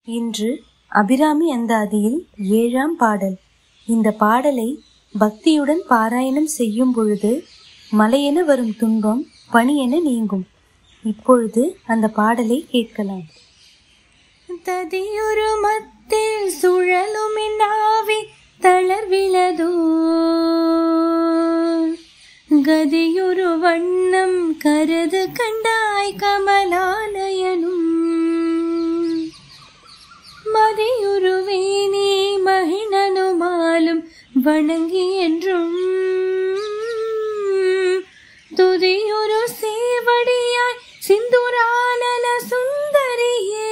இன்று அபிராமி அந்தாதியில் ஏழாம் பாடல் இந்த பாடலை பக்தியுடன் பாராயணம் செய்யும் பொழுது மலையென வரும் துன்பம் பணியென நீங்கும் இப்பொழுது அந்த பாடலை கேட்கலாம் ததியொரு மத்தில் சுழலும் நாவி தளர்விலதோ கதியொரு வண்ணம் கருது கண்டாய் கமலாலயனும் மதியுரு வேணி மகிழனுமாலும் வணங்கி என்றும் துதியொரு சேவடியாய் சிந்துரானல சுந்தரியே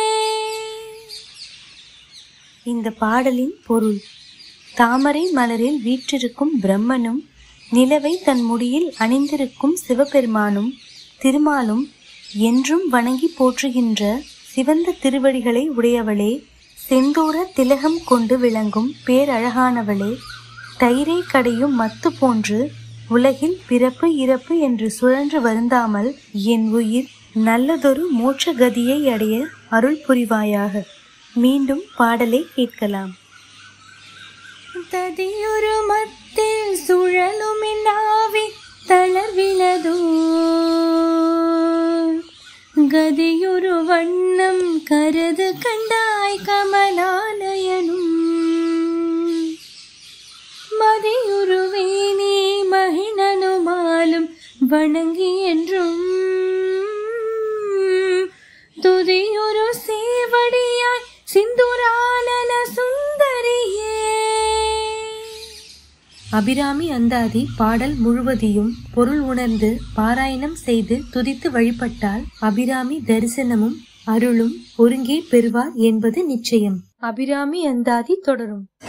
இந்த பாடலின் பொருள் தாமரை மலரில் வீற்றிருக்கும் பிரம்மனும் நிலவை தன் முடியில் அணிந்திருக்கும் சிவபெருமானும் திருமாலும் என்றும் வணங்கி போற்றுகின்ற சிவந்த திருவடிகளை உடையவளே செந்தூர திலகம் கொண்டு விளங்கும் பேரழகானவளே தயிரை கடையும் மத்து போன்று உலகில் பிறப்பு இறப்பு என்று சுழன்று வருந்தாமல் என் உயிர் நல்லதொரு மோட்ச கதியை அடைய அருள் புரிவாயாக மீண்டும் பாடலை கேட்கலாம் ததியொரு மத்தில் சுழலும் நாவி தளர்விலதோ கதியொரு வண்ணம் கருது கண்டாய் கமலாலயனும் மதியுரு வேணி மகிழனுமாலும் வணங்கி என்றும் துதியொரு சேவடியாய் சிந்துரானல சுந்தரியே அபிராமி அந்தாதி பாடல் முழுவதையும் பொருள் உணர்ந்து பாராயணம் செய்து துதித்து வழிபட்டால் அபிராமி தரிசனமும் அருளும் ஒருங்கே பெறுவார் என்பது நிச்சயம் அபிராமி அந்தாதி தொடரும்